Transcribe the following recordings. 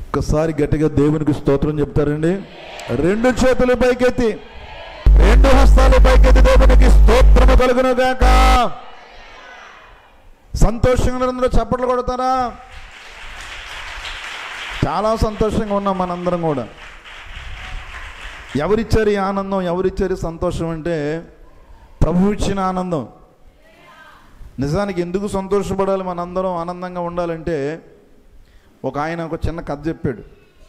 ఒక్కసారి గట్టిగా దేవునికి స్తోత్రం చెప్తారండి రెండు చేతులు పైకెత్తి రెండు హస్తాలు పైకెత్తి దేవునికి స్తోత్రము కలుగును గాక సంతోషంగా అందరూ చప్పట్లు కొడతారా చాలా సంతోషంగా ఉన్నాం మనందరం కూడా ఎవరిచ్చారు ఈ ఆనందం ఎవరిచ్చారు ఈ సంతోషం అంటే ప్రభు ఇచ్చిన ఆనందం నిజానికి ఎందుకు సంతోషపడాలి మనందరం ఆనందంగా ఉండాలంటే ఒక ఆయన ఒక చిన్న కథ చెప్పాడు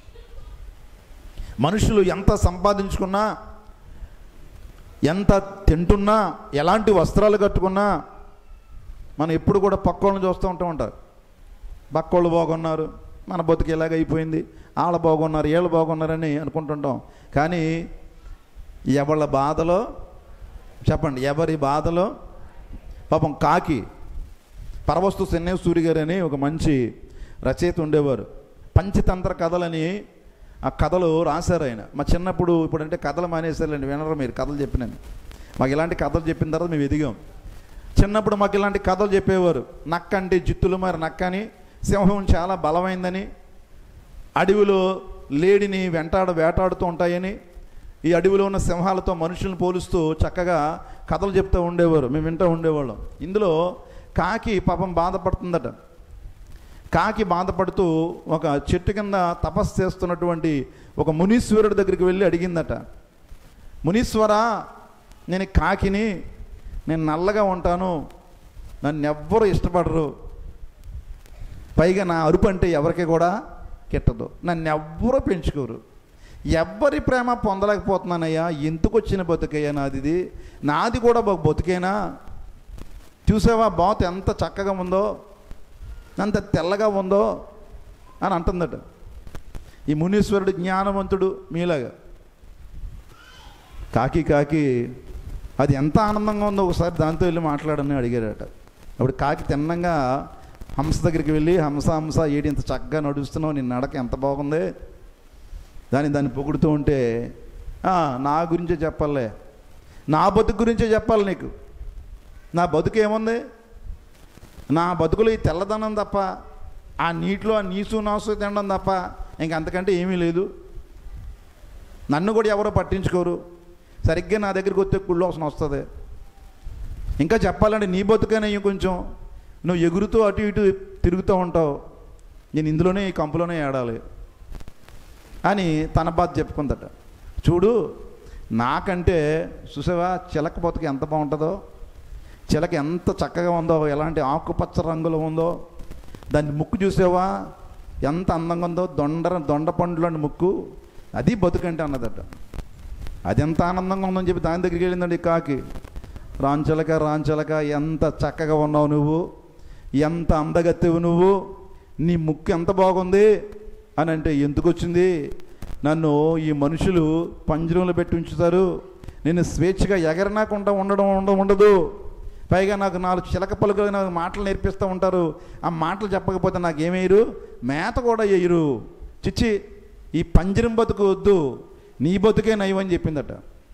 మనుషులు ఎంత సంపాదించుకున్నా ఎంత తింటున్నా ఎలాంటి వస్త్రాలు కట్టుకున్నా మనం ఎప్పుడు కూడా పక్కోళ్ళని చూస్తూ ఉంటూ ఉంటారు పక్కోళ్ళు బాగున్నారు మన బతుకు ఎలాగ అయిపోయింది వాళ్ళ బాగున్నారు వీళ్ళు బాగున్నారని అనుకుంటుంటాం కానీ ఎవళ్ళ బాధలో చెప్పండి ఎవరి బాధలో పాపం కాకి పరవస్తు చెన్నై సూరి గారు అని ఒక మంచి రచయిత ఉండేవారు పంచతంత్ర కథలని ఆ కథలు రాశారు ఆయన మా చిన్నప్పుడు ఇప్పుడంటే కథలు మానేశారులేండి వినరు మీరు కథలు చెప్పినాను మాకు ఇలాంటి కథలు చెప్పిన తర్వాత మేము ఎదిగాం చిన్నప్పుడు మాకు ఇలాంటి కథలు చెప్పేవారు నక్క అంటే జిత్తులు మరి నక్క అని సింహం చాలా బలమైందని అడవిలో లేడిని వెంటాడ వేటాడుతూ ఉంటాయని ఈ అడవిలో ఉన్న సింహాలతో మనుషులను పోలుస్తూ చక్కగా కథలు చెప్తూ ఉండేవారు మేము వింటూ ఉండేవాళ్ళం ఇందులో కాకి పాపం బాధపడుతుందట కాకి బాధపడుతూ ఒక చెట్టు కింద తపస్సు చేస్తున్నటువంటి ఒక మునీశ్వరుడి దగ్గరికి వెళ్ళి అడిగిందట మునీశ్వర నేను కాకిని నేను నల్లగా ఉంటాను నన్ను ఎవ్వరు ఇష్టపడరు పైగా నా అరుపు అంటే ఎవరికి కూడా కిట్టదు నన్ను ఎవ్వరూ పెంచుకోరు ఎవ్వరి ప్రేమ పొందలేకపోతున్నానయ్యా ఎందుకు వచ్చిన బతుకయ్యా నాది ఇది నాది కూడా ఒక బతుకేనా చూసావా బాత్ ఎంత చక్కగా ఉందో అంత తెల్లగా ఉందో అని అంటుందట ఈ మునీశ్వరుడు జ్ఞానవంతుడు మీలాగా కాకి కాకి అది ఎంత ఆనందంగా ఉందో ఒకసారి దాంతో వెళ్ళి మాట్లాడని అడిగాడట అప్పుడు కాకి తిన్నంగా హంస దగ్గరికి వెళ్ళి హంస హంస ఏడి ఇంత చక్కగా నడుస్తున్నావు నీ నడక ఎంత బాగుంది దాన్ని దాన్ని పొగుడుతూ ఉంటే "ఆ, నా గురించే చెప్పాలే నా బతుకు గురించే చెప్పాలి నీకు నా బతుకు ఏముంది నా బతుకులో ఈ తెల్లదనం తప్ప ఆ నీటిలో ఆ నీసు నాసు తినడం తప్ప ఇంకంతకంటే ఏమీ లేదు నన్ను కూడా ఎవరో పట్టించుకోరు సరిగ్గా నా దగ్గరికి వస్తే కుళ్ళోసన వస్తుంది ఇంకా చెప్పాలంటే నీ బతుకనే కొంచెం నువ్వు ఎగురుతూ అటు ఇటు తిరుగుతూ ఉంటావు నేను ఇందులోనే ఈ కంపులోనే ఏడాలి అని తన బాధ చెప్పుకుందట చూడు నాకంటే చూసావా చిలక బతుకు ఎంత బాగుంటుందో చిలక ఎంత చక్కగా ఉందో ఎలాంటి ఆకుపచ్చ రంగులో ఉందో దాని ముక్కు చూసావా ఎంత అందంగా ఉందో దొండ దొండ పండులోని ముక్కు అది బతుకంటే అన్నదట అది ఎంత ఆనందంగా ఉందని చెప్పి దాని దగ్గరికి వెళ్ళిందండి ఈ కాకి రాంచలక రాంచలక ఎంత చక్కగా ఉన్నావు నువ్వు ఎంత అందగత్తెవు నువ్వు నీ ముక్కు ఎంత బాగుంది అని అంటే ఎందుకు వచ్చింది నన్ను ఈ మనుషులు పంజరంలో పెట్టి ఉంచుతారు నేను స్వేచ్ఛగా ఎగరనాకుండా ఉండడం ఉండ ఉండదు పైగా నాకు నాలుగు చిలక పలుకులు నాకు మాటలు నేర్పిస్తూ ఉంటారు ఆ మాటలు చెప్పకపోతే నాకు ఏమేయరు మేత కూడా వేయరు చిచ్చి ఈ పంజరం బతుకు వద్దు నీ బతుకే నయమని చెప్పిందట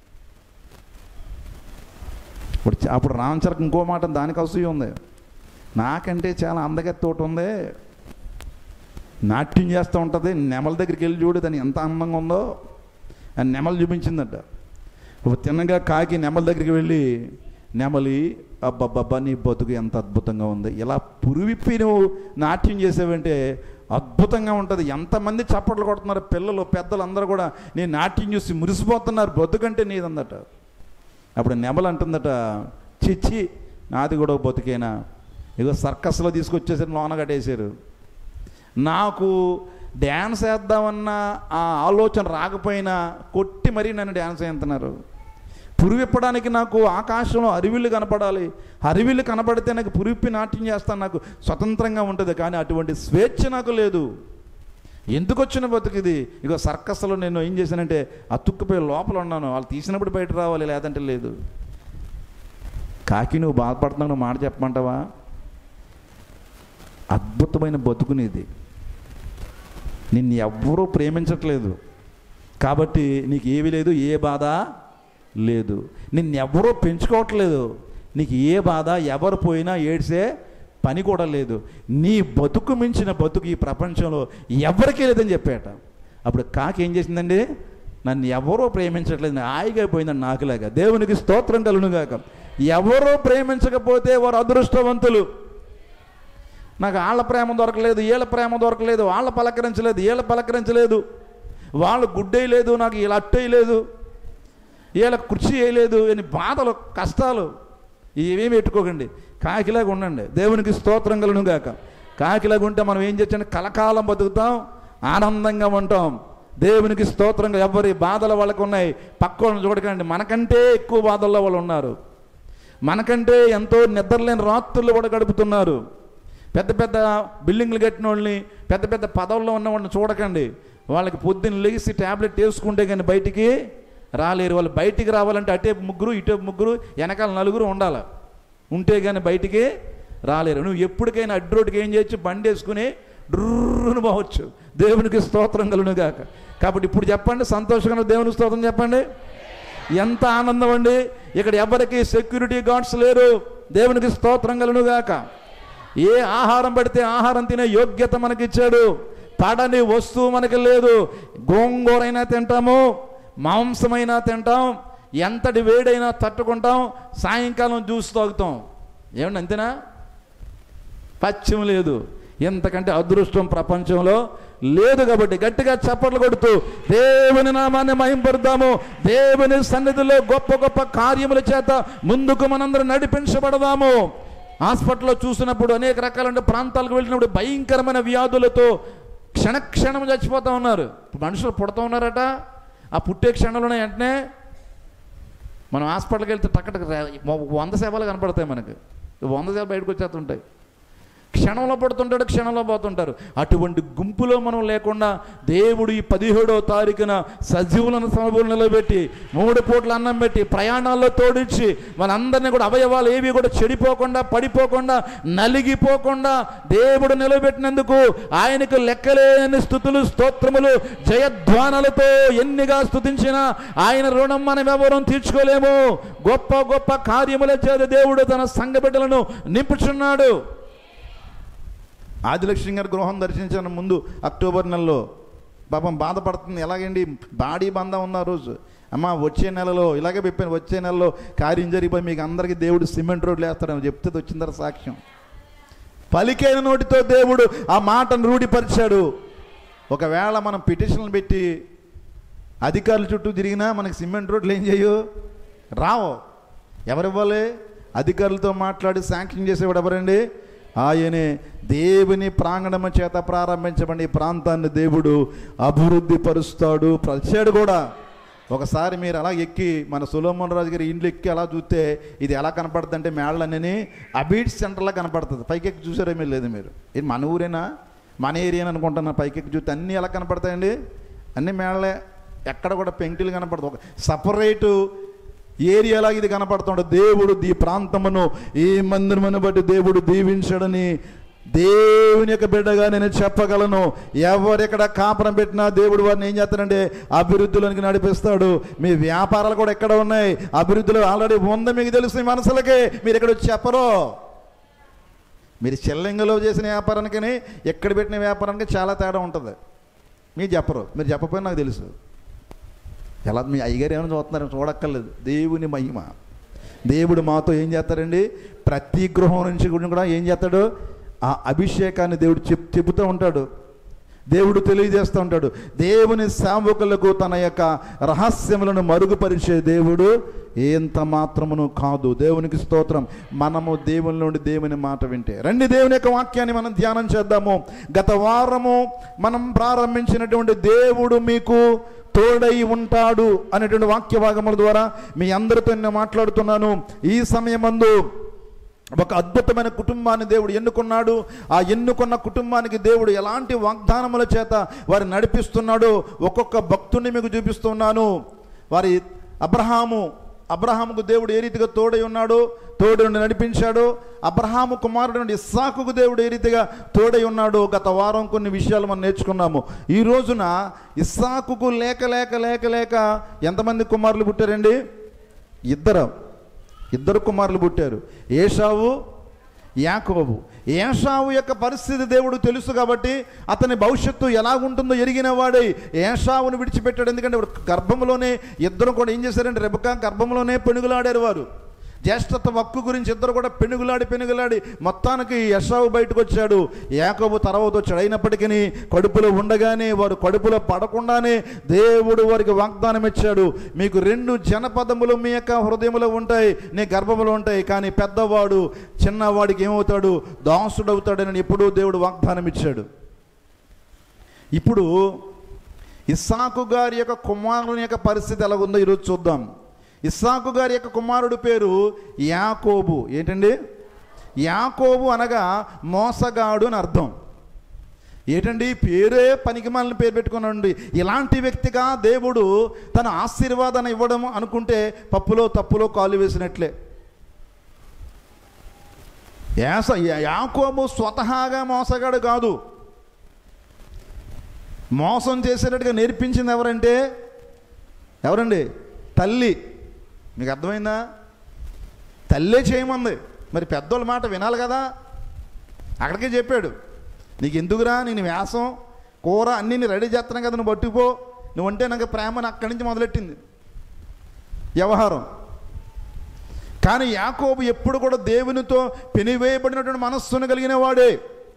ఇప్పుడు చ- అప్పుడు రామచరకు ఇంకో మాట దానికి అసూయ ఉంది నాకంటే చాలా అందగత్తోటి ఉంది నాట్యం చేస్తూ ఉంటుంది నెమల దగ్గరికి వెళ్ళి చూడు దాని ఎంత అందంగా ఉందో అని నెమలు చూపించిందట ఒక తిన్నగా కాకి నెమల దగ్గరికి వెళ్ళి నెమలి అబ్బబ్బబ్బా నీ బతుకు ఎంత అద్భుతంగా ఉంది ఇలా పురివిప్పి నువ్వు నాట్యం చేసావంటే అద్భుతంగా ఉంటుంది ఎంతమంది చప్పట్లు కొడుతున్నారు పిల్లలు పెద్దలు అందరూ కూడా నేను నాట్యం చూసి మురిసిపోతున్నారు బతుకంటే నీదందట అప్పుడు నెమలు అంటుందట చిచ్చి నాది కూడా ఒక బతుకేనా ఇగో సర్కస్లో తీసుకొచ్చేసారు లోన కట్టేశారు నాకు డ్యాన్స్ వేద్దామన్న ఆ ఆలోచన రాకపోయినా కొట్టి మరీ నన్ను డ్యాన్స్ వేస్తున్నారు పురివిప్పడానికి నాకు ఆకాశంలో అరివిళ్ళు కనపడాలి అరివిళ్ళు కనపడితే నాకు పురివిప్పి నాట్యం చేస్తాను నాకు స్వతంత్రంగా ఉంటుంది కానీ అటువంటి స్వేచ్ఛ నాకు లేదు ఎందుకు వచ్చిన బతుకు ఇది ఇగో సర్కస్లో నేను ఏం చేశానంటే అతుక్కుపోయి లోపల ఉన్నాను వాళ్ళు తీసినప్పుడు బయట రావాలి లేదంటే లేదు కాకి నువ్వు బాధపడుతున్నావు నువ్వు మాట చెప్పమంటావా అద్భుతమైన బతుకునేది నిన్ను ఎవ్వరూ ప్రేమించట్లేదు కాబట్టి నీకు ఏవి లేదు ఏ బాధ లేదు నిన్ను ఎవరూ పెంచుకోవట్లేదు నీకు ఏ బాధ ఎవరు పోయినా ఏడ్సే పని కూడా లేదు నీ బతుకు మించిన బతుకు ఈ ప్రపంచంలో ఎవరికీ లేదని చెప్పాట అప్పుడు కాకి ఏం చేసిందండి నన్ను ఎవరో ప్రేమించట్లేదు హాయిగా పోయిందని నాకులాగా దేవునికి స్తోత్రం కలునుగాక ఎవరో ప్రేమించకపోతే వారు అదృష్టవంతులు నాకు వాళ్ళ ప్రేమ దొరకలేదు వీళ్ళ ప్రేమ దొరకలేదు వాళ్ళ పలకరించలేదు వీళ్ళ పలకరించలేదు వాళ్ళు గుడ్డేయలేదు నాకు వీళ్ళ అట్టేయలేదు వీళ్ళ కుర్చీ వేయలేదు అని బాధలు కష్టాలు ఇవేమి పెట్టుకోకండి కాకిలాగా ఉండండి దేవునికి స్తోత్రం కలను గాక కాకిలాగా ఉంటే మనం ఏం చేస్తాం కలకాలం బతుకుతాం ఆనందంగా ఉంటాం దేవునికి స్తోత్రంగా ఎవరి బాధలు వాళ్ళకు ఉన్నాయి పక్క వాళ్ళని చూడకండి మనకంటే ఎక్కువ బాధల్లో వాళ్ళు ఉన్నారు మనకంటే ఎంతో నిద్రలేని రాత్రులు కూడా గడుపుతున్నారు పెద్ద పెద్ద బిల్డింగ్లు కట్టిన వాళ్ళని పెద్ద పెద్ద పదవుల్లో ఉన్న వాళ్ళని చూడకండి వాళ్ళకి పొద్దున్న లేచి ట్యాబ్లెట్ వేసుకుంటే కానీ బయటికి రాలేరు వాళ్ళు బయటికి రావాలంటే అటేపు ముగ్గురు ఇటేపు ముగ్గురు వెనకాల నలుగురు ఉండాలి ఉంటే కానీ బయటికి రాలేరు నువ్వు ఎప్పటికైనా అడ్డు రోడ్డుకి ఏం చేయొచ్చు బండి వేసుకుని డ్రుర్రును పోవచ్చు దేవునికి స్తోత్రం కలును గాక కాబట్టి ఇప్పుడు చెప్పండి సంతోషంగా దేవునికి స్తోత్రం చెప్పండి ఎంత ఆనందం అండి ఇక్కడ ఎవరికి సెక్యూరిటీ గార్డ్స్ లేరు దేవునికి స్తోత్రం కలును గాక ఏ ఆహారం పడితే ఆహారం తినే యోగ్యత మనకిచ్చాడు పడని వస్తువు మనకి లేదు గోంగూరైనా తింటాము మాంసమైనా తింటాం ఎంతటి వేడైనా తట్టుకుంటాం సాయంకాలం జ్యూస్ తాగుతాం ఏమండి అంతేనా పశ్చిమ లేదు ఎంతకంటే అదృష్టం ప్రపంచంలో లేదు కాబట్టి గట్టిగా చప్పట్లు కొడుతూ దేవుని నామాన్ని మహింపరుద్దాము దేవుని సన్నిధిలో గొప్ప గొప్ప కార్యముల చేత ముందుకు మనందరం నడిపించబడదాము హాస్పిటల్లో చూసినప్పుడు అనేక రకాలైన ప్రాంతాలకు వెళ్ళినప్పుడు భయంకరమైన వ్యాధులతో క్షణక్షణం చచ్చిపోతూ ఉన్నారు ఇప్పుడు మనుషులు పుడతా ఉన్నారట ఆ పుట్టే క్షణంలోనే వెంటనే మనం హాస్పిటల్కి వెళ్తే టక్కటక వంద సేవలు కనపడతాయి మనకి వంద సేవలు బయటకు వచ్చేస్తుంటాయి క్షణంలో పడుతుంటాడు క్షణంలో పోతుంటారు అటువంటి గుంపులో మనం లేకుండా దేవుడు ఈ పదిహేడవ తారీఖున సజీవులను సభలు నిలబెట్టి మూడు పూట్ల అన్నం పెట్టి ప్రయాణాల్లో తోడించి వాళ్ళందరినీ కూడా అవయవాలు ఏవి కూడా చెడిపోకుండా పడిపోకుండా నలిగిపోకుండా దేవుడు నిలబెట్టినందుకు ఆయనకు లెక్కలేని స్థుతులు స్తోత్రములు జయధ్వానాలతో ఎన్నిగా స్తుతించినా ఆయన రుణం మనం ఎవరూ తీర్చుకోలేము గొప్ప గొప్ప కార్యముల చేత దేవుడు తన సంఘ బిడ్డలను నింపుచున్నాడు ఆదిలక్ష్మి గారి గృహం దర్శించిన ముందు అక్టోబర్ నెలలో పాపం బాధపడుతుంది ఎలాగండి బాడీ బంధం ఉన్న రోజు అమ్మ వచ్చే నెలలో ఇలాగే చెప్పాను వచ్చే నెలలో కార్యం జరిగిపోయి మీకు అందరికీ దేవుడు సిమెంట్ రోడ్లు వేస్తాడని చెప్తే వచ్చిన తర్వాత సాక్ష్యం పలికైన నోటితో దేవుడు ఆ మాటను రూఢిపరిచాడు ఒకవేళ మనం పిటిషన్లు పెట్టి అధికారుల చుట్టూ తిరిగినా మనకి సిమెంట్ రోడ్లు ఏం చేయు రావు ఎవరివ్వాలి అధికారులతో మాట్లాడి శాంక్షన్ చేసేవాడు ఎవరండి ఆయనే దేవుని ప్రాంగణము చేత ప్రారంభించబడి ఈ ప్రాంతాన్ని దేవుడు అభివృద్ధి పరుస్తాడు పరిచాడు కూడా ఒకసారి మీరు అలా ఎక్కి మన సులోమన్ రాజు గారి ఇండ్లు ఎక్కి అలా చూస్తే ఇది ఎలా కనపడుతుంది అంటే మేళ్ళన్నీ అబీట్స్ సెంటర్లా కనపడుతుంది పైకి ఎక్కి చూసారేమీ లేదు మీరు ఇది మన ఊరేనా మన ఏరియా అనుకుంటున్నా పైకి ఎక్కి చూస్తే అన్నీ ఎలా కనపడతాయండి అన్నీ మేళ్ళే ఎక్కడ కూడా పెంకులు కనపడదు ఒక సపరేటు ఏరియాలాగా ఇది కనపడుతుండే దేవుడు ఈ ప్రాంతమును ఈ మందిరమును బట్టి దేవుడు దీవించడని దేవుని యొక్క బిడ్డగా నేను చెప్పగలను ఎవరెక్కడ కాపురం పెట్టినా దేవుడు వారిని ఏం చేస్తాడంటే అభివృద్ధిలోనికి నడిపిస్తాడు మీ వ్యాపారాలు కూడా ఎక్కడ ఉన్నాయి అభివృద్ధిలో ఆల్రెడీ ఉందా మీకు తెలుసు మీ మనసులకే మీరు ఎక్కడ వచ్చి చెప్పరు మీరు చెల్లింగలో చేసిన వ్యాపారానికి ఎక్కడ పెట్టిన వ్యాపారానికి చాలా తేడా ఉంటుంది మీరు చెప్పరు మీరు చెప్పకపోయినా నాకు తెలుసు ఎలా మీ అయ్యగారు ఏమైనా చూస్తున్నారని చూడక్కర్లేదు దేవుని మహిమ దేవుడు మాతో ఏం చేస్తాడండి ప్రతి గృహం నుంచి కూడా ఏం చేస్తాడు ఆ అభిషేకాన్ని దేవుడు చెప్ చెబుతూ ఉంటాడు దేవుడు తెలియజేస్తూ ఉంటాడు దేవుని సేవకులకు తన యొక్క రహస్యములను మరుగుపరిచే దేవుడు ఎంత మాత్రమును కాదు దేవునికి స్తోత్రం మనము దేవుని నుండి దేవుని మాట వింటే రండి దేవుని యొక్క వాక్యాన్ని మనం ధ్యానం చేద్దాము గత వారము మనం ప్రారంభించినటువంటి దేవుడు మీకు తోడై ఉంటాడు అనేటువంటి వాక్య భాగముల ద్వారా మీ అందరితో నేను మాట్లాడుతున్నాను ఈ సమయమందు ఒక అద్భుతమైన కుటుంబాన్ని దేవుడు ఎన్నుకున్నాడు ఆ ఎన్నుకున్న కుటుంబానికి దేవుడు ఎలాంటి వాగ్దానముల చేత వారు నడిపిస్తున్నాడో ఒక్కొక్క భక్తుని మీకు చూపిస్తున్నాను వారి అబ్రహాము అబ్రహాముకు దేవుడు ఏ రీతిగా తోడై ఉన్నాడు తోడై ఉండి నడిపించాడు అబ్రహాము కుమారుడు నుండి ఇస్సాకుకు దేవుడు ఏ రీతిగా తోడై ఉన్నాడు గత వారం కొన్ని విషయాలు మనం నేర్చుకున్నాము ఈ రోజున ఇస్సాకుకు లేక లేక లేక లేక ఎంతమంది కుమారులు పుట్టారండి ఇద్దరు ఇద్దరు కుమారులు పుట్టారు ఏషావు యాకోబు ఏషావు యొక్క పరిస్థితి దేవుడు తెలుసు కాబట్టి అతని భవిష్యత్తు ఎలాగుంటుందో ఎరిగిన వాడై ఏషావును విడిచిపెట్టాడు ఎందుకంటే వాడు గర్భంలోనే ఇద్దరు కూడా ఏం చేశారంటే రెబక గర్భంలోనే పెనుగులాడారు వారు జ్యేష్ఠత హక్కు గురించి ఇద్దరు కూడా పెనుగులాడి పెనుగులాడి మొత్తానికి యశావు బయటకు వచ్చాడు యాకోబు తర్వాత వచ్చాడు అయినప్పటికీ కడుపులో ఉండగానే వారు కడుపులో పడకుండానే దేవుడు వారికి వాగ్దానం ఇచ్చాడు మీకు రెండు జనపదములు మీ యొక్క హృదయంలో ఉంటాయి నీ గర్భంలో ఉంటాయి కానీ పెద్దవాడు చిన్నవాడికి ఏమవుతాడు దాసుడవుతాడని ఎప్పుడూ దేవుడు వాగ్దానం ఇచ్చాడు ఇప్పుడు ఇస్సాకు గారి యొక్క కుమారుని యొక్క పరిస్థితి ఎలా ఉందో ఈరోజు చూద్దాం ఇస్సాకు గారి యొక్క కుమారుడు పేరు యాకోబు ఏంటండి యాకోబు అనగా మోసగాడు అని అర్థం ఏంటండి పేరే పనికి మనల్ని పేరు పెట్టుకున్నాండి ఇలాంటి వ్యక్తిగా దేవుడు తన ఆశీర్వాదాన్ని ఇవ్వడం అనుకుంటే పప్పులో తప్పులో కాలు వేసినట్లే యాస యాకోబు స్వతహాగా మోసగాడు కాదు మోసం చేసేటట్టుగా నేర్పించింది ఎవరంటే ఎవరండి తల్లి మీకు అర్థమైందా తల్లే చేయమంది మరి పెద్దోళ్ళ మాట వినాలి కదా అక్కడికే చెప్పాడు నీకు ఎందుకురా నేను వ్యాసం కూర అన్నీ నేను రెడీ చేస్తున్నాను కదా నువ్వు పట్టుకుపో నువ్వు అంటే నాకు ప్రేమను అక్కడి నుంచి మొదలెట్టింది వ్యవహారం కానీ యాకోబు ఎప్పుడు కూడా దేవునితో పెనివేయబడినటువంటి మనస్సును కలిగిన వాడే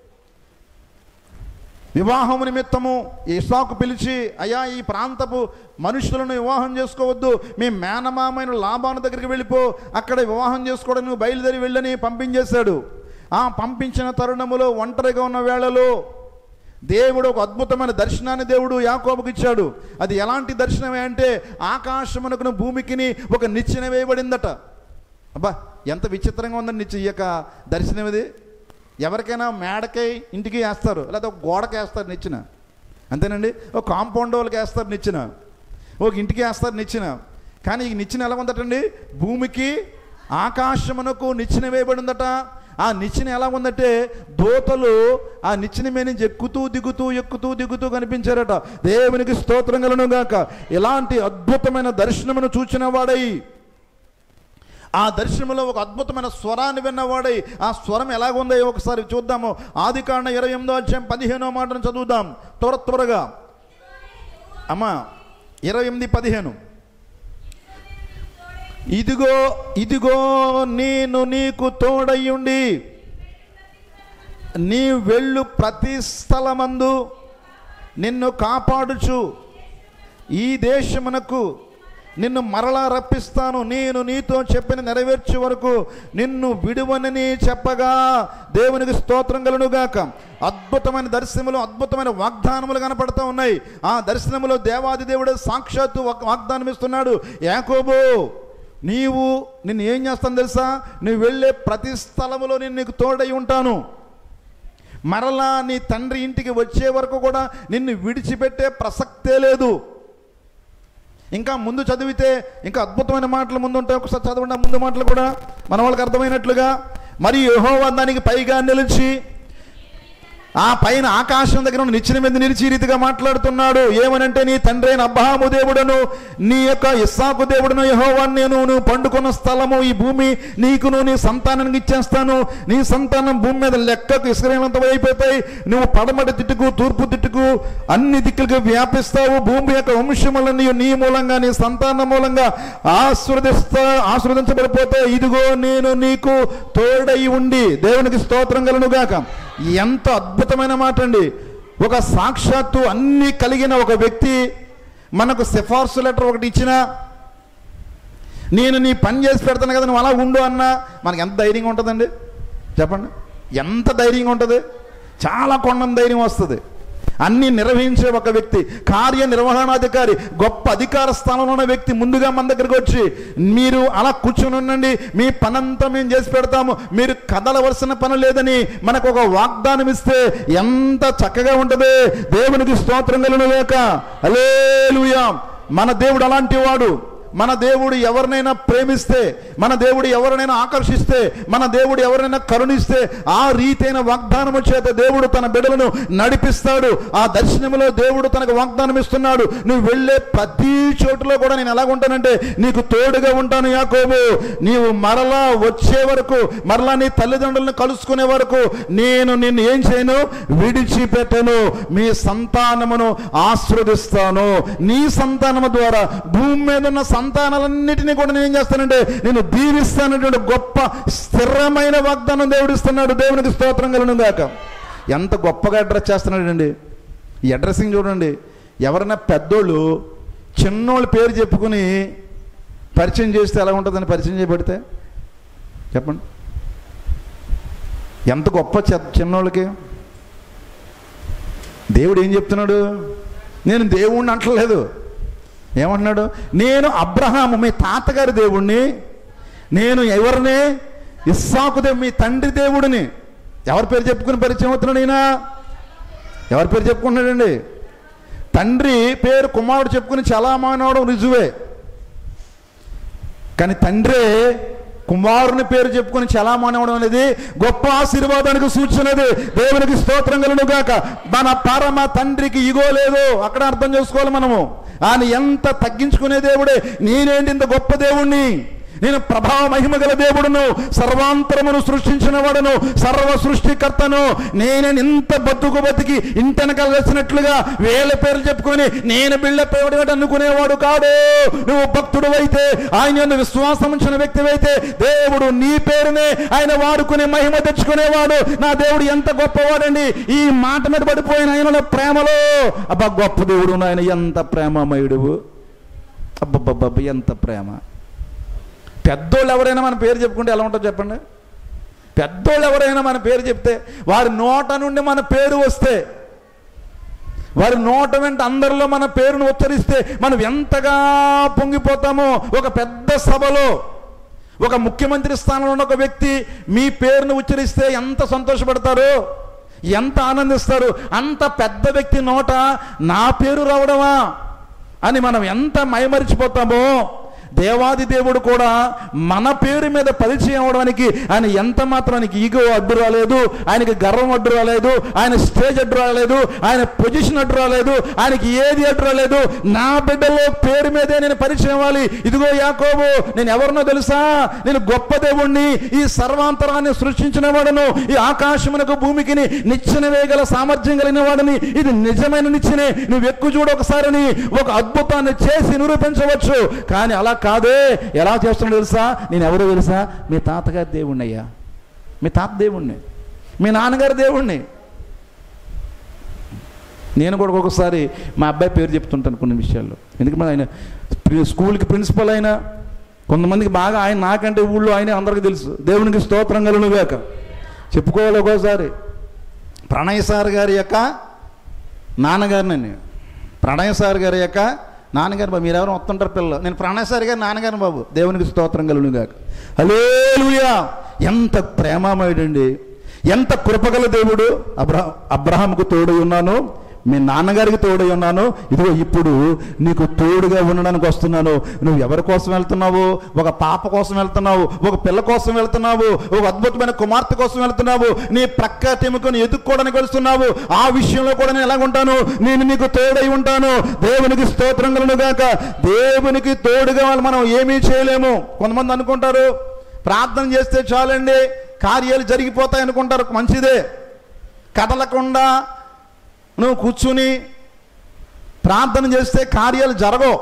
వివాహం నిమిత్తము ఇసాకు పిలిచి అయ్యా ఈ ప్రాంతపు మనుషులను వివాహం చేసుకోవద్దు మీ మేనమామైన లాభాను దగ్గరికి వెళ్ళిపో అక్కడ వివాహం చేసుకోవడం నువ్వు బయలుదేరి వెళ్ళని పంపించేశాడు ఆ పంపించిన తరుణములో ఒంటరిగా ఉన్న వేళలో దేవుడు ఒక అద్భుతమైన దర్శనాన్ని దేవుడు యాకోబుకి ఇచ్చాడు అది ఎలాంటి దర్శనమే అంటే ఆకాశమునకును భూమికిని ఒక నిచ్చెన వేయబడిందట అబ్బా ఎంత విచిత్రంగా ఉందని నిచ్చె ఈ యొక్క దర్శనం ఇది ఎవరికైనా మేడకై ఇంటికి వేస్తారు లేదా ఒక గోడకి వేస్తారు నిచ్చిన అంతేనండి ఒక కాంపౌండ్ వాళ్ళకి వేస్తారు నిచ్చిన ఒక ఇంటికి వేస్తారు నిచ్చిన కానీ ఈ నిచ్చిన ఎలా ఉందటండి భూమికి ఆకాశమునకు నిచ్చిన వేయబడిందట ఆ నిచ్చిన ఎలా ఉందంటే దోతలు ఆ నిచ్చిన మీద నుంచి ఎక్కుతూ దిగుతూ ఎక్కుతూ దిగుతూ కనిపించారట దేవునికి స్తోత్రం కలను గాక ఇలాంటి అద్భుతమైన దర్శనమును చూచిన వాడై ఆ దర్శనంలో ఒక అద్భుతమైన స్వరాన్ని విన్నవాడై ఆ స్వరం ఎలాగుందో ఒకసారి చూద్దాము ఆది కాండ ఇరవై ఎనిమిదో అధ్యాయం పదిహేనో మాటను చదువుదాం త్వర త్వరగా అమ్మా ఇరవై ఎనిమిది పదిహేను ఇదిగో ఇదిగో నేను నీకు తోడయ్యుండి నీ వెళ్ళు ప్రతి స్థలమందు నిన్ను కాపాడుచు ఈ దేశమునకు నిన్ను మరలా రప్పిస్తాను నేను నీతో చెప్పిన నెరవేర్చే వరకు నిన్ను విడువనని చెప్పగా దేవునికి స్తోత్రం కలునుగాక అద్భుతమైన దర్శనములు అద్భుతమైన వాగ్దానములు కనపడుతూ ఉన్నాయి ఆ దర్శనములో దేవాది దేవుడు సాక్షాత్తు వాగ్- వాగ్దానం ఇస్తున్నాడు యాకోబు నీవు నిన్ను ఏం చేస్తాను తెలుసా నువ్వు వెళ్ళే ప్రతి స్థలములో నేను నీకు తోడై ఉంటాను మరలా నీ తండ్రి ఇంటికి వచ్చే వరకు కూడా నిన్ను విడిచిపెట్టే ప్రసక్తే లేదు ఇంకా ముందు చదివితే ఇంకా అద్భుతమైన మాటలు ముందు ఉంటాయి ఒకసారి చదవండి ఆ ముందు మాటలు కూడా మన వాళ్ళకి అర్థమైనట్లుగా మరి యెహోవా దానికి పైగా నిలిచి ఆ పైన ఆకాశం దగ్గర ఉన్న నిచ్చిన మీద నిలిచి ఈ రీతిగా మాట్లాడుతున్నాడు ఏమనంటే నీ తండ్రి అయిన అబ్రహాము దేవుడను నీ యొక్క ఇస్సాకు దేవుడను యెహోవాను నేను నువ్వు పండుకున్న స్థలము ఈ భూమి నీకును నీ సంతానానికి ఇచ్చేస్తాను నీ సంతానం భూమి మీద లెక్కకు ఇసుకరేనంత అయిపోతాయి నువ్వు పడమటి తిట్టుకు తూర్పు తిట్టుకు అన్ని దిక్కులకు వ్యాపిస్తావు భూమి యొక్క వంశములన్నీ నీ మూలంగా నీ సంతానం మూలంగా ఆశీర్వదిస్తా ఆశీర్వదించబడిపోతాయి ఇదిగో నేను నీకు తోడై ఉండి దేవునికి స్తోత్రం కలను గాక ఎంత అద్భుతమైన మాట అండి ఒక సాక్షాత్తు అన్ని కలిగిన ఒక వ్యక్తి మనకు సిఫార్సు లెటర్ ఒకటి ఇచ్చినా నేను నీ పని చేసి పెడతాను కదా నువ్వు అలా ఉండు అన్నా మనకి ఎంత ధైర్యంగా ఉంటుందండి చెప్పండి ఎంత ధైర్యంగా ఉంటుంది చాలా కొండం ధైర్యం వస్తుంది అన్నీ నిర్వహించే ఒక వ్యక్తి కార్యనిర్వహణాధికారి గొప్ప అధికార స్థానంలో ఉన్న వ్యక్తి ముందుగా మన దగ్గరికి వచ్చి మీరు అలా కూర్చొని ఉండండి మీ పనంతా మేము చేసి పెడతాము మీరు కదలవలసిన పని లేదని మనకు ఒక వాగ్దానం ఇస్తే ఎంత చక్కగా ఉంటుంది దేవునికి స్తోత్రం కలను లేక అలేలుయా మన దేవుడు అలాంటి వాడు మన దేవుడు ఎవరినైనా ప్రేమిస్తే మన దేవుడు ఎవరినైనా ఆకర్షిస్తే మన దేవుడు ఎవరినైనా కరుణిస్తే ఆ రీతైన వాగ్దానము చేత దేవుడు తన బిడ్డలను నడిపిస్తాడు ఆ దర్శనములో దేవుడు తనకు వాగ్దానం ఇస్తున్నాడు నువ్వు వెళ్ళే ప్రతి చోటులో కూడా నేను ఎలాగుంటానంటే నీకు తోడుగా ఉంటాను యాకోబు నీవు మరలా వచ్చే వరకు మరలా నీ తల్లిదండ్రులను కలుసుకునే వరకు నేను నిన్ను ఏం చేయను విడిచిపెట్టను మీ సంతానమును ఆశీర్వదిస్తాను నీ సంతానము ద్వారా భూమి మీద ఉన్న సంతానాలన్నిటినీ కూడా నేను ఏం చేస్తానంటే నేను దీవిస్తానటువంటి గొప్ప స్థిరమైన వాగ్దానం దేవుడు ఇస్తున్నాడు దేవునికి స్తోత్రం కలను గాక ఎంత గొప్పగా అడ్రస్ చేస్తున్నాడండి ఈ అడ్రస్సింగ్ చూడండి ఎవరైనా పెద్దోళ్ళు చిన్నోళ్ళ పేరు చెప్పుకుని పరిచయం చేస్తే ఎలా ఉంటుందని పరిచయం చేయబడితే చెప్పండి ఎంత గొప్ప చె- చిన్నోళ్ళకి దేవుడు ఏం చెప్తున్నాడు నేను దేవుణ్ణి అంటలేదు ఏమంటున్నాడు నేను అబ్రహాము మీ తాతగారి దేవుణ్ణి నేను ఎవరిని ఇస్సాకు దేవు మీ తండ్రి దేవుడిని ఎవరి పేరు చెప్పుకుని పరిచయం అవుతున్నాడు ఈయన ఎవరి పేరు చెప్పుకుంటున్నాడండి తండ్రి పేరు కుమారుడు చెప్పుకుని చాలా మానవడం రుజువే కానీ తండ్రే కుమారుని పేరు చెప్పుకొని చలామణవడం అనేది గొప్ప ఆశీర్వాదానికి సూచనది దేవునికి స్తోత్రం కలను గాక మన పరమ తండ్రికి ఇగో లేదు అక్కడ అర్థం చేసుకోవాలి మనము ఆయన ఎంత తగ్గించుకునే దేవుడే నేనేంటి ఇంత గొప్ప దేవుణ్ణి నేను ప్రభావ మహిమ గల దేవుడును సర్వాంతరమును సృష్టించిన వాడును సర్వ సృష్టికర్తను నేను ఇంత బతుకు బతికి ఇంటెనకాల వచ్చినట్లుగా వేల పేర్లు చెప్పుకొని నేను బిళ్ళ పేవడి అనుకునేవాడు కాడు నువ్వు భక్తుడు అయితే ఆయన యందు విశ్వాసం ఉంచిన వ్యక్తి అయితే దేవుడు నీ పేరునే ఆయన వాడుకుని మహిమ తెచ్చుకునేవాడు నా దేవుడు ఎంత గొప్పవాడండి ఈ మాట మీద పడిపోయిన ఆయన ప్రేమలో అబ్బా గొప్ప దేవుడు ఆయన ఎంత ప్రేమమయుడు అబ్బబ్బబ్బబ్బ ఎంత ప్రేమ పెద్దోళ్ళు ఎవరైనా మన పేరు చెప్పుకుంటే ఎలా ఉంటుందో చెప్పండి పెద్దోళ్ళు ఎవరైనా మన పేరు చెప్తే వారి నోట నుండి మన పేరు వస్తే వారి నోట వెంట అందరిలో మన పేరును ఉచ్చరిస్తే మనం ఎంతగా పొంగిపోతామో ఒక పెద్ద సభలో ఒక ముఖ్యమంత్రి స్థానంలో ఉన్న ఒక వ్యక్తి మీ పేరును ఉచ్చరిస్తే ఎంత సంతోషపడతారు ఎంత ఆనందిస్తారు అంత పెద్ద వ్యక్తి నోట నా పేరు రావడమా అని మనం ఎంత మైమరిచిపోతామో దేవాది దేవుడు కూడా మన పేరు మీద పరిచయం అవడానికి ఆయన ఎంత మాత్రానికి ఈగో అడ్డు రాలేదు ఆయనకి గర్వం అడ్డు రాలేదు ఆయన స్టేజ్ అడ్డు రాలేదు ఆయన పొజిషన్ అడ్డు రాలేదు ఆయనకి ఏది అడ్డు రాలేదు నా బిడ్డలో పేరు మీదే నేను పరిచయం అవ్వాలి ఇదిగో యాకోబు నేను ఎవరినో తెలుసా నేను గొప్ప దేవుణ్ణి ఈ సర్వాంతరాన్ని సృష్టించిన వాడను ఈ ఆకాశమునకు భూమికి నిచ్చెన వేయగల సామర్థ్యం కలిగిన వాడిని ఇది నిజమైన నిచ్చెనే నువ్వు ఎక్కువ చూడు ఒకసారిని ఒక అద్భుతాన్ని చేసి నిరూపించవచ్చు కానీ అలా కాదే ఎలా చేస్తున్నాడు తెలుసా నేను ఎవరో తెలుసా మీ తాతగారి దేవుణ్ణి అయ్యా మీ తాత దేవుణ్ణి మీ నాన్నగారి దేవుణ్ణి నేను కూడా ఒక్కొక్కసారి మా అబ్బాయి పేరు చెప్తుంటాను కొన్ని విషయాల్లో ఎందుకంటే ఆయన ప్రి- స్కూల్కి ప్రిన్సిపల్ అయినా కొంతమందికి బాగా ఆయన నాకంటే ఊళ్ళో ఆయన అందరికీ తెలుసు దేవునికి స్తోత్రం కలుగును గాక చెప్పుకోవాలి ఒక్కోసారి ప్రణయ్ సార్ గారి యొక్క నాన్నగారిని ప్రణయ్ సార్ గారి యొక్క నాన్నగారు బాబు మీరెవరు వస్తుంటారు పిల్లలు నేను ప్రణయ్ సార్ గారి నాన్నగారిని బాబు దేవునికి స్తోత్రం కలుగును గాక హల్లెలూయా ఎంత ప్రేమమయుడండి ఎంత కృపగల దేవుడు అబ్రహం అబ్రహాంకు తోడై ఉన్నాను మీ నాన్నగారికి తోడై ఉన్నాను ఇదిగో ఇప్పుడు నీకు తోడుగా ఉండడానికి వస్తున్నాను నువ్వు ఎవరి కోసం వెళ్తున్నావు ఒక పాప కోసం వెళ్తున్నావు ఒక పిల్ల కోసం వెళ్తున్నావు ఒక అద్భుతమైన కుమార్తె కోసం వెళ్తున్నావు నీ ప్రక్క తెముకొని ఎదుక్కోవడానికి వెళ్తున్నావు ఆ విషయంలో కూడా నేను ఎలాగుంటాను నేను నీకు తోడై ఉంటాను దేవునికి స్తోత్రం కలను గాక దేవునికి తోడుగా వాళ్ళు మనం ఏమీ చేయలేము కొంతమంది అనుకుంటారు ప్రార్థన చేస్తే చాలండి కార్యాలు జరిగిపోతాయి అనుకుంటారు మంచిదే కదలకుండా నువ్వు కూర్చుని ప్రార్థన చేస్తే కార్యాలు జరగవు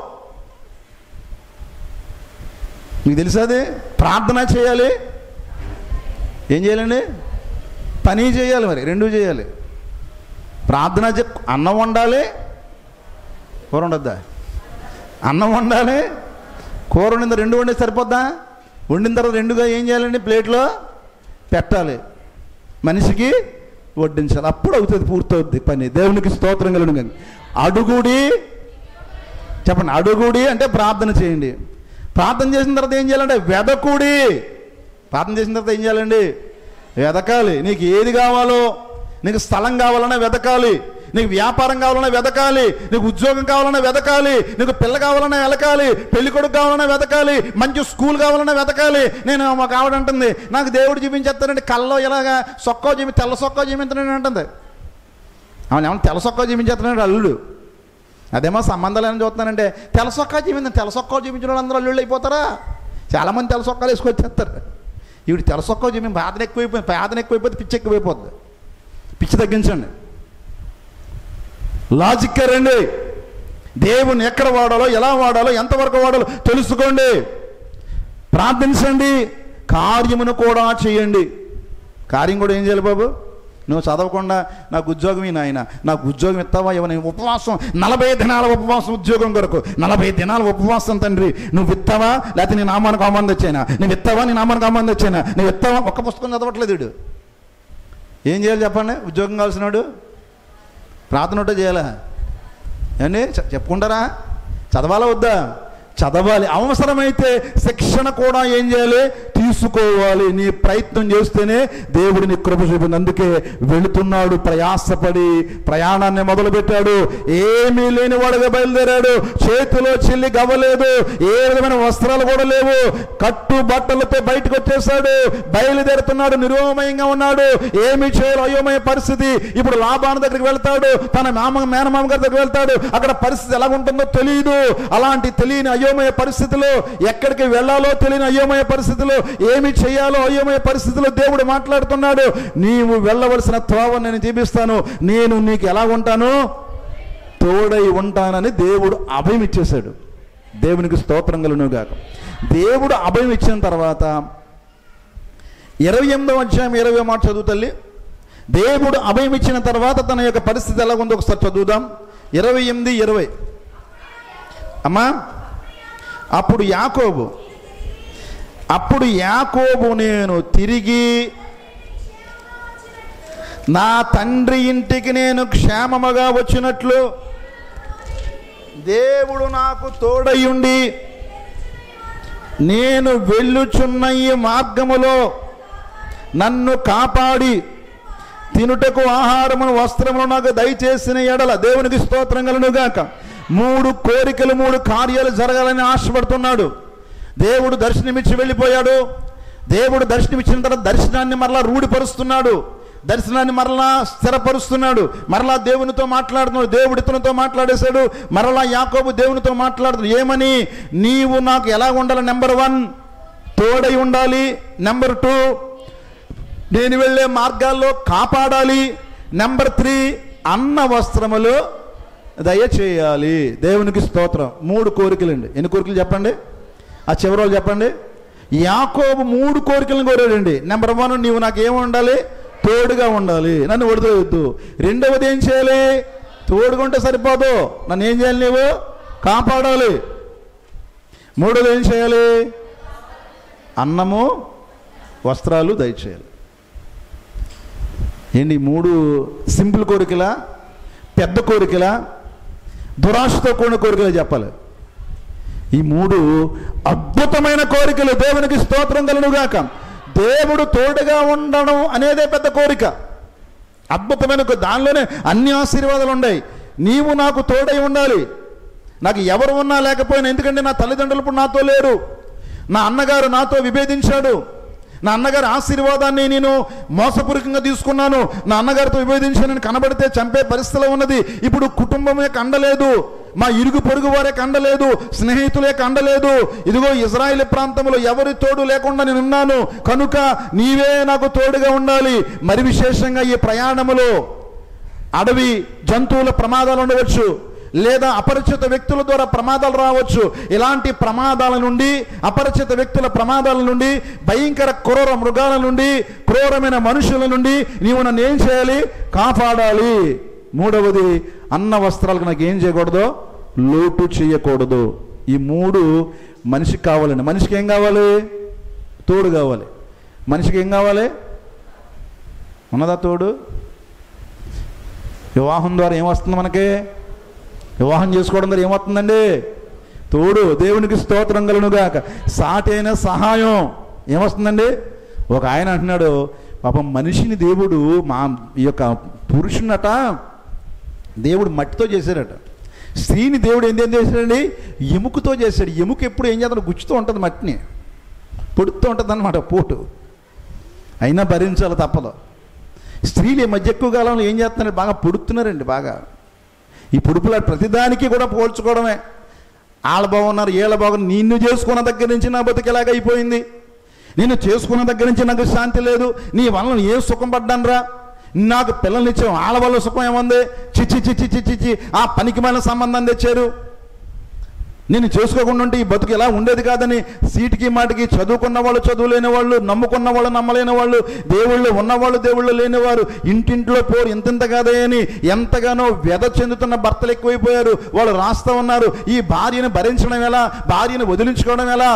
మీకు తెలుసా అది ప్రార్థన చేయాలి ఏం చేయాలండి పని చేయాలి మరి రెండు చేయాలి ప్రార్థన చే అన్నం వండాలి కూర ఉండొద్దా అన్నం వండాలి కూర వండింది రెండు వండి సరిపోద్దా వండిన తర్వాత రెండుగా ఏం చేయాలండి ప్లేట్లో పెట్టాలి మనిషికి వడ్డించాలి అప్పుడు అవుతుంది పూర్తవుద్ది పని దేవునికి స్తోత్రం కలను కానీ అడుగుడి చెప్పండి అడుగుడి అంటే ప్రార్థన చేయండి ప్రార్థన చేసిన తర్వాత ఏం చేయాలంటే వెదకుడి ప్రార్థన చేసిన తర్వాత ఏం చేయాలండి వెదకాలి నీకు ఏది కావాలో నీకు స్థలం కావాలన్నా వెతకాలి నీకు వ్యాపారం కావాలన్నా వెతకాలి నీకు ఉద్యోగం కావాలన్నా వెతకాలి నీకు పిల్ల కావాలన్నా వెతకాలి పెళ్లి కొడుకు కావాలన్నా వెతకాలి మంచి స్కూల్ కావాలన్నా వెతకాలి నేను మాకు ఆవిడ అంటుంది నాకు దేవుడు చూపించేస్తానండి కల్లో ఇలాగా సొక్కో చూపి తెల్ల సొక్కో చూపించానని అంటుంది అవును ఏమన్నా తెల్ల సొక్కో చూపించేస్తున్నాడు అల్లుడు అదేమో సంబంధాలు ఏమైనా చూస్తున్నానంటే తెల్ల సొక్కా చూపింది తెల్ల సొక్కా చూపించిన వాళ్ళు అందరూ అల్లుళ్ళు అయిపోతారా చాలామంది తెల్ల సొక్కాలు వేసుకొచ్చేస్తారు ఈవిడ తెల్ల సొక్కా చూపి బాధన ఎక్కువైపోయింది బాధన ఎక్కువైపోతే పిచ్చి ఎక్కువైపోద్ది పిచ్చి తగ్గించండి లాజిక్గా రండి దేవుని ఎక్కడ వాడాలో ఎలా వాడాలో ఎంతవరకు వాడాలో తెలుసుకోండి ప్రార్థించండి కార్యమును కూడా చేయండి కార్యం కూడా ఏం చేయాలి బాబు నువ్వు చదవకుండా నాకు ఉద్యోగం ఈ నాయన నాకు ఉద్యోగం ఇస్తావా ఇవ్వని ఉపవాసం నలభై దినాల ఉపవాసం ఉద్యోగం కొరకు నలభై దినాల ఉపవాసం తండ్రి నువ్వు ఇస్తావా లేకపోతే నీ నామానికి అవమానం తెచ్చానా నువ్వు ఇస్తావా నీ నామానికి అవమానం తెచ్చానా నువ్వు ఇస్తావా ఒక్క పుస్తకం చదవట్లేదు వీడు ఏం చేయాలి చెప్పండి ఉద్యోగం కావాల్సినాడు ప్రార్థన ఒకటే చేయాలా ఏమండి చె- చెప్పుకుంటారా చదవాలా వద్దా చదవాలి అవసరమైతే శిక్షణ కూడా ఏం చేయాలి తీసుకోవాలి నీ ప్రయత్నం చేస్తేనే దేవుడు నీ కృప చూపింది అందుకే వెళుతున్నాడు ప్రయాసపడి ప్రయాణాన్ని మొదలుపెట్టాడు ఏమీ లేని వాడుగా బయలుదేరాడు చేతిలో చెల్లి గవ్వలేదు ఏ విధమైన వస్త్రాలు కూడా లేవు కట్టు బట్టలతో బయటకు వచ్చేసాడు బయలుదేరుతున్నాడు నిరుమయంగా ఉన్నాడు ఏమి చేయాలో అయోమయ పరిస్థితి ఇప్పుడు లాభాన దగ్గరికి వెళ్తాడు తన మామ మేనమామ గారి దగ్గరికి వెళ్తాడు అక్కడ పరిస్థితి ఎలా ఉంటుందో తెలియదు అలాంటి తెలియని అయోమయ పరిస్థితిలో ఎక్కడికి వెళ్ళాలో తెలియని అయోమయ పరిస్థితిలో ఏమి చేయాలో అయోమయ పరిస్థితిలో దేవుడు మాట్లాడుతున్నాడు నీవు వెళ్ళవలసిన త్రోవ నేను చూపిస్తాను నేను నీకు ఎలా ఉంటాను తోడై ఉంటానని దేవుడు అభయం ఇచ్చేశాడు దేవునికి స్తోత్రం కలును గాక దేవుడు అభయం ఇచ్చిన తర్వాత ఇరవై ఎనిమిదవ అధ్యాయం ఇరవై మాట చదువు తల్లి దేవుడు అభయం ఇచ్చిన తర్వాత తన యొక్క పరిస్థితి ఎలా ఉందో ఒకసారి చదువుదాం ఇరవై ఎనిమిది ఇరవై అమ్మా అప్పుడు యాకోబు అప్పుడు యాకోబు నేను తిరిగి నా తండ్రి ఇంటికి నేను క్షేమముగా వచ్చినట్లు దేవుడు నాకు తోడయుండి నేను వెళ్ళుచున్న ఈ మార్గములో నన్ను కాపాడి తినుటకు ఆహారమును వస్త్రములు నాకు దయచేసిన ఎడల దేవునికి స్తోత్రం కలుగుగాక మూడు కోరికలు మూడు కార్యాలు జరగాలని ఆశపడుతున్నాడు దేవుడు దర్శనమిచ్చి వెళ్ళిపోయాడు దేవుడు దర్శనమిచ్చిన తర్వాత దర్శనాన్ని మరలా రూఢిపరుస్తున్నాడు దర్శనాన్ని మరలా స్థిరపరుస్తున్నాడు మరలా దేవునితో మాట్లాడుతున్నాడు దేవుడు ఇతనితో మాట్లాడేశాడు మరలా యాకోబు దేవునితో మాట్లాడుతున్నాడు ఏమని నీవు నాకు ఎలా ఉండాలి నెంబర్ వన్ తోడై ఉండాలి నెంబర్ టూ నేను వెళ్ళే మార్గాల్లో కాపాడాలి నెంబర్ త్రీ అన్న వస్త్రములు దయచేయాలి దేవునికి స్తోత్రం మూడు కోరికలండి ఎన్ని కోరికలు చెప్పండి ఆ చివరి వాళ్ళు చెప్పండి యాకోబు మూడు కోరికలను కోరాడండి నెంబర్ వన్ నీవు నాకు ఏమి ఉండాలి తోడుగా ఉండాలి నన్ను వదిలేవద్దు రెండవది ఏం చేయాలి తోడుగా ఉంటే సరిపోదు నన్ను ఏం చేయాలి నీవు కాపాడాలి మూడోది ఏం చేయాలి అన్నము వస్త్రాలు దయచేయాలి ఏంటి ఈ మూడు సింపుల్ కోరికలా పెద్ద కోరికలా దురాశతో కూడిన కోరికలు చెప్పాలి ఈ మూడు అద్భుతమైన కోరికలు దేవునికి స్తోత్రం కలుగుగాక దేవుడు తోడుగా ఉండడం అనేదే పెద్ద కోరిక అద్భుతమైన కో- దానిలోనే అన్ని ఆశీర్వాదాలు ఉన్నాయి నీవు నాకు తోడై ఉండాలి నాకు ఎవరు ఉన్నా లేకపోయినా ఎందుకంటే నా తల్లిదండ్రులు ఇప్పుడు నాతో లేరు నా అన్నగారు నాతో విభేదించాడు నా అన్నగారి ఆశీర్వాదాన్ని నేను మోసపూరికంగా తీసుకున్నాను నా అన్నగారితో విభేదించానని కనబడితే చంపే పరిస్థితిలో ఉన్నది ఇప్పుడు కుటుంబమే కండలేదు మా ఇరుగు పొరుగు వారే కండలేదు స్నేహితులే కండలేదు ఇదిగో ఇజ్రాయిల్ ప్రాంతంలో ఎవరి తోడు లేకుండా నేను ఉన్నాను కనుక నీవే నాకు తోడుగా ఉండాలి మరి విశేషంగా ఈ ప్రయాణములో అడవి జంతువుల ప్రమాదాలు ఉండవచ్చు లేదా అపరిచిత వ్యక్తుల ద్వారా ప్రమాదాలు రావచ్చు ఇలాంటి ప్రమాదాల నుండి అపరిచిత వ్యక్తుల ప్రమాదాల నుండి భయంకర క్రూర మృగాల నుండి క్రూరమైన మనుషుల నుండి నీవు నన్ను ఏం చేయాలి కాపాడాలి మూడవది అన్న వస్త్రాలకు నాకు ఏం చేయకూడదు లోటు చేయకూడదు ఈ మూడు మనిషికి కావాలండి మనిషికి ఏం కావాలి తోడు కావాలి మనిషికి ఏం కావాలి ఉన్నదా తోడు వివాహం ద్వారా ఏమొస్తుంది మనకి వివాహం చేసుకోవడం ద్వారా ఏమవుతుందండి తోడు దేవునికి స్తోత్రం కలుగుగాక సాటైన సహాయం ఏమొస్తుందండి ఒక ఆయన అంటున్నాడు పాపం మనిషిని దేవుడు మా ఈ యొక్క పురుషునట దేవుడు మట్టితో చేశాడట స్త్రీని దేవుడు ఏం ఏం చేశాడండి ఎముకతో చేశాడు ఎముక ఎప్పుడు ఏం చేస్తాడు గుచ్చుతూ ఉంటుంది మట్టిని పొడుతూ ఉంటుంది అనమాట పోటు అయినా భరించాలి తప్పదు స్త్రీలు ఈ మధ్య ఎక్కువ కాలంలో ఏం చేస్తున్నారు బాగా పొడుతున్నారండి బాగా ఈ పొడుపుల ప్రతిదానికి కూడా పోల్చుకోవడమే వాళ్ళ బాగున్నారు వీళ్ళ బాగున్నారు నిన్ను చేసుకున్న దగ్గర నుంచి నా బతుకు ఎలాగ అయిపోయింది నిన్ను చేసుకున్న దగ్గర నుంచి నాకు శాంతి లేదు నీ వలన ఏ సుఖం పడ్డానురా నాకు పిల్లల్ని ఇచ్చావు వాళ్ళ వల్ల సుఖం ఏముంది చిచ్చి చిచ్చి చిచ్చి చిచ్చి ఆ పనికిమైన సంబంధం తెచ్చారు నేను చేసుకోకుండా ఉంటే ఈ బతుకు ఎలా ఉండేది కాదని సీటికి మాటికి చదువుకున్న వాళ్ళు చదువులేని వాళ్ళు నమ్ముకున్న వాళ్ళు నమ్మలేని వాళ్ళు దేవుళ్ళు ఉన్నవాళ్ళు దేవుళ్ళు లేనివారు ఇంటింట్లో పోరు ఇంతింత కాదే అని ఎంతగానో వ్యధ చెందుతున్న భర్తలు ఎక్కువైపోయారు వాళ్ళు రాస్తూ ఉన్నారు ఈ భార్యను భరించడం ఎలా భార్యను వదిలించుకోవడం ఎలా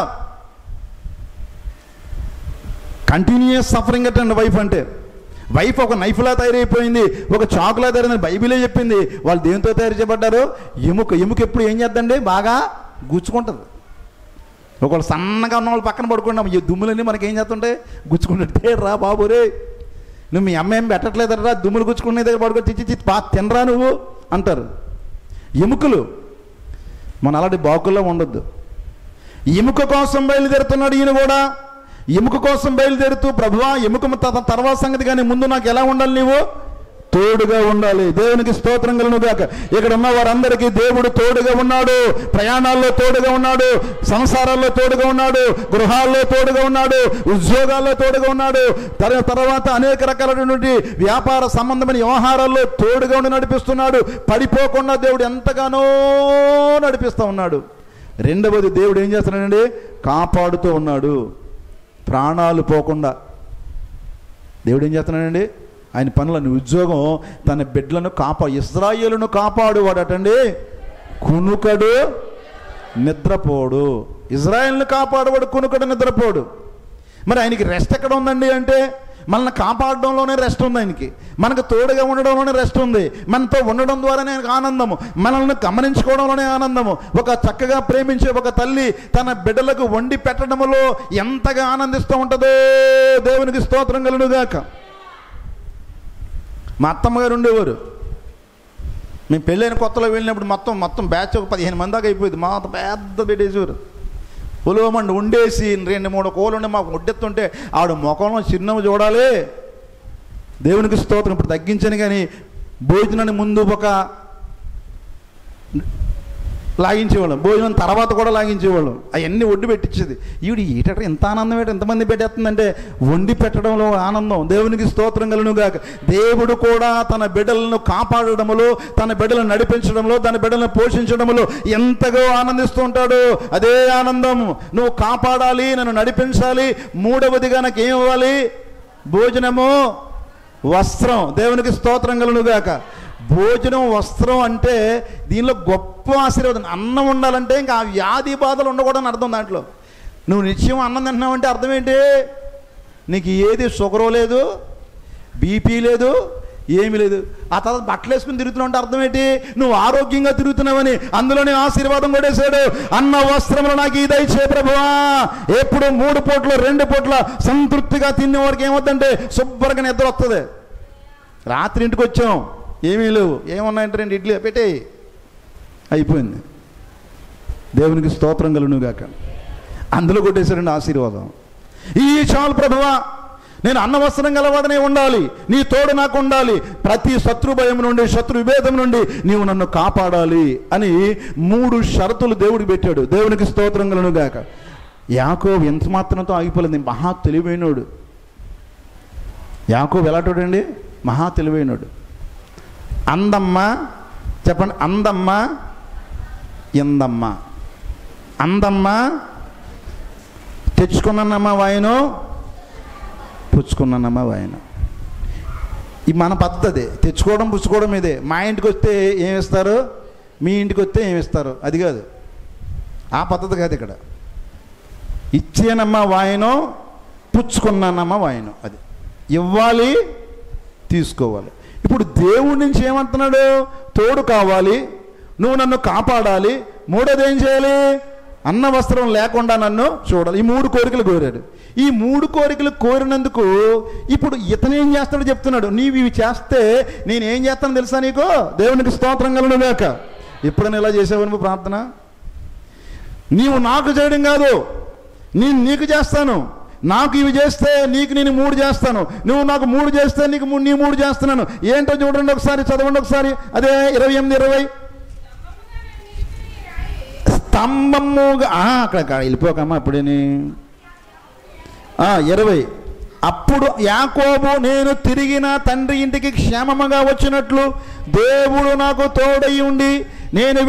కంటిన్యూస్ సఫరింగ్ అటండి వైఫ్ అంటే వైఫ్ ఒక నైఫ్లా తయారైపోయింది ఒక చాకులా తయారైంది బైబిలే చెప్పింది వాళ్ళు దేంతో తయారు చేయబడ్డారు ఎముక ఎముక ఎప్పుడు ఏం చేద్దండి బాగా గుచ్చుకుంటుంది ఒకళ్ళు సన్నగా ఉన్న వాళ్ళు పక్కన పడుకున్నాం ఈ దుమ్ములన్నీ మనకి ఏం చేస్తుంటే గుచ్చుకుంటే రా బాబు రే నువ్వు మీ అమ్మ ఏం పెట్టట్లేదరా దుమ్ములు గుచ్చుకునే దగ్గర పడుకో చిచ్చి చిచ్చి బా తినరా నువ్వు అంటారు ఎముకలు మన అలాంటి బాకుల్లో ఉండొద్దు ఎముక కోసం బయలుదేరుతున్నాడు ఈయన కూడా ఎముక కోసం బయలుదేరుతూ ప్రభువా ఎముక త- తర్వాత సంగతి కానీ ముందు నాకు ఎలా ఉండాలి నీవు తోడుగా ఉండాలి దేవునికి స్తోత్రం కలను గాక ఇక్కడ ఉన్న వారందరికీ దేవుడు తోడుగా ఉన్నాడు ప్రయాణాల్లో తోడుగా ఉన్నాడు సంసారాల్లో తోడుగా ఉన్నాడు గృహాల్లో తోడుగా ఉన్నాడు ఉద్యోగాల్లో తోడుగా ఉన్నాడు తర- తర్వాత అనేక రకాలైనటువంటి వ్యాపార సంబంధమైన వ్యవహారాల్లో తోడుగా ఉండి నడిపిస్తున్నాడు పడిపోకుండా దేవుడు ఎంతగానో నడిపిస్తూ ఉన్నాడు రెండవది దేవుడు ఏం చేస్తున్నాడండి కాపాడుతూ ఉన్నాడు ప్రాణాలు పోకుండా దేవుడు ఏం చేస్తున్నాడండి ఆయన పనులను ఉద్యోగం తన బిడ్డలను కాపా ఇస్రాయేలును కాపాడువాడటండి కునుకడు నిద్రపోడు ఇజ్రాయెల్ని కాపాడువాడు కునుకడు నిద్రపోడు మరి ఆయనకి రెస్ట్ ఎక్కడ ఉందండి అంటే మనల్ని కాపాడడంలోనే రెస్ట్ ఉంది ఆయనకి మనకు తోడుగా ఉండడంలోనే రెస్ట్ ఉంది మనతో ఉండడం ద్వారానే ఆయనకు ఆనందము మనల్ని గమనించుకోవడంలోనే ఆనందము ఒక చక్కగా ప్రేమించే ఒక తల్లి తన బిడ్డలకు వండి పెట్టడంలో ఎంతగా ఆనందిస్తూ ఉంటుందో దేవునికి స్తోత్రం కలుగుగాక మా అత్తమ్మ గారు ఉండేవారు మేము పెళ్ళైన కొత్తలో వెళ్ళినప్పుడు మొత్తం మొత్తం బ్యాచ్ ఒక పదిహేను మంది దాకా అయిపోయింది మా అంత పెద్ద పెట్టేసేవారు పొలవమండి ఉండేసి రెండు మూడు కోళ్ళు ఉండి మాకు ముడ్డెత్తుంటే ఆవిడ ముఖంలో చిన్నవి చూడాలి దేవునికి స్తోత్రం ఇప్పుడు తగ్గించను కానీ భోజనాన్ని ముందు ఒక లాగించేవాళ్ళం భోజనం తర్వాత కూడా లాగించేవాళ్ళం అవన్నీ వండి పెట్టించేది ఈవిడ ఈట ఇంత ఆనందం ఏంటి ఎంతమంది పెట్టేస్తుందంటే వండి పెట్టడంలో ఆనందం దేవునికి స్తోత్రం కలను గాక దేవుడు కూడా తన బిడ్డలను కాపాడడంలో తన బిడ్డలను నడిపించడంలో తన బిడ్డలను పోషించడంలో ఎంతగా ఆనందిస్తూ ఉంటాడు అదే ఆనందం నువ్వు కాపాడాలి నన్ను నడిపించాలి మూడవదిగా నాకు ఏం ఇవ్వాలి భోజనము వస్త్రం దేవునికి స్తోత్రం కలను గాక భోజనం వస్త్రం అంటే దీనిలో గొప్ప ఆశీర్వాదం అన్నం ఉండాలంటే ఇంకా ఆ వ్యాధి బాధలు ఉండకూడదని అర్థం దాంట్లో నువ్వు నిత్యం అన్నం తింటున్నావు అంటే అర్థం ఏంటి నీకు ఏది షుగరు లేదు బీపీ లేదు ఏమీ లేదు ఆ తర్వాత బట్టలు వేసుకుని తిరుగుతున్నావు అంటే అర్థం ఏంటి నువ్వు ఆరోగ్యంగా తిరుగుతున్నావని అందులోనే ఆశీర్వాదం కొట్టేశాడు అన్న వస్త్రములు నాకు ఈ దయచే ప్రభువా ఎప్పుడు మూడు పూట్ల రెండు పూట్ల సంతృప్తిగా తినే వారికి ఏమవుతుందంటే శుభ్రంగా నిద్ర వస్తుంది రాత్రి ఇంటికి వచ్చాం ఏమీ లేవు ఏమున్నాయంటే రెండు ఇడ్లీ పెట్టే అయిపోయింది దేవునికి స్తోత్రం కలును గాక అందులో కొట్టేశారండి ఆశీర్వాదం ఈ చాలు ప్రభువా నేను అన్నవస్త్రం గలవాడనే ఉండాలి నీ తోడు నాకు ఉండాలి ప్రతి శత్రు భయం నుండి శత్రు విభేదం నుండి నీవు నన్ను కాపాడాలి అని మూడు షరతులు దేవుడికి పెట్టాడు దేవునికి స్తోత్రం కలను గాక యాకో ఎంత మాత్రంతో ఆగిపోలేదు మహా తెలివైనోడు యాకో ఎలాంటోడండి మహా తెలివైనోడు అందమ్మ చెప్పండి అందమ్మ ఎందమ్మ అందమ్మ తెచ్చుకున్నానమ్మా వాయను పుచ్చుకున్నానమ్మా వాయను ఈ మన పద్ధతి తెచ్చుకోవడం పుచ్చుకోవడం ఇదే మా ఇంటికి వస్తే ఏమి ఇస్తారు మీ ఇంటికి వస్తే ఏమి ఇస్తారు అది కాదు ఆ పద్ధతి కాదు ఇక్కడ ఇచ్చేనమ్మా వాయను పుచ్చుకున్నానమ్మా వాయను అది ఇవ్వాలి తీసుకోవాలి ఇప్పుడు దేవుడి నుంచి ఏమంటున్నాడు తోడు కావాలి నువ్వు నన్ను కాపాడాలి మూడోది ఏం చేయాలి అన్న వస్త్రం లేకుండా నన్ను చూడాలి ఈ మూడు కోరికలు కోరాడు ఈ మూడు కోరికలు కోరినందుకు ఇప్పుడు ఇతను ఏం చేస్తాడో చెప్తున్నాడు నీవు ఇవి చేస్తే నేను ఏం చేస్తాను తెలుసా నీకు దేవునికి స్తోత్రం కలను లేక ఎప్పుడైనా ఇలా చేసావు నువ్వు ప్రార్థన నీవు నాకు చేయడం కాదు నేను నీకు చేస్తాను నాకు ఇవి చేస్తే నీకు నేను మూడు చేస్తాను నువ్వు నాకు మూడు చేస్తే నీకు మూ- నీ మూడు చేస్తున్నాను ఏంటో చూడండి ఒకసారి చదవండి ఒకసారి అదే ఇరవై ఎనిమిది ఇరవై స్తంభముగా ఆ, అక్కడ అక్కడ వెళ్ళిపోకమ్మా అప్పుడేని ఆ, ఇరవై అప్పుడు యాకోబు నేను తిరిగి నా తండ్రి ఇంటికి క్షేమముగా వచ్చినట్లు దేవుడు నాకు తోడై ఉండి నేను